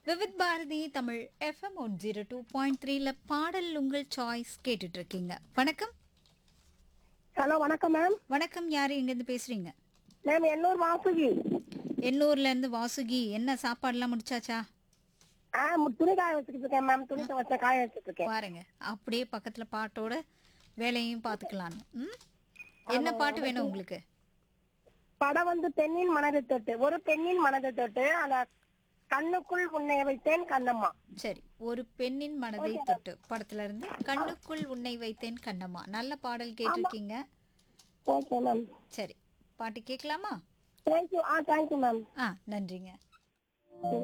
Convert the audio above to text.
Vividh Bharati Tamil FM one zero two point த்ரீல பாடல் உங்கள் சாய்ஸ் கேட்டுட்டு இருக்கீங்க வணக்கம் ஹலோ வணக்கம் மேம் வணக்கம் யாரு இங்கேருந்து பேசுறீங்க மேம் எண்ணூர் வாசுகி எண்ணூர்ல இருந்து வாசுகி என்ன சாப்பாடுலாம் முடிச்சாச்சா ஆ மு- துணி காய வச்சுக்கிட்டு இருக்கேன் மேம் துணி துவச்ச காய வச்சுட்டு இருக்கேன் பாருங்க அப்படியே பக்கத்துல பாட்டோட வேலையும் பார்த்துக்கலான்னு ம் என்ன பாட்டு வேணும் உங்களுக்கு படம் வந்து பெண்ணின் மனதை தொட்டு ஒரு பெண்ணின் மனதை தொட்டு அந்த கண்ணுக்குள் உன்னை வைத்தேன் கண்ணம்மா சரி ஒரு பெண்ணின் மனதை தொட்டு படத்துல இருந்து கண்ணுக்குள் உன்னை வைத்தேன் கண்ணம்மா நல்ல பாடல் கேட்டிருக்கீங்க ஓகே மேம் சரி பாட்டு கேட்கலாமா தேங்க்யூ ஆ தேங்க்யூ மேம் ஆ நன்றிங்க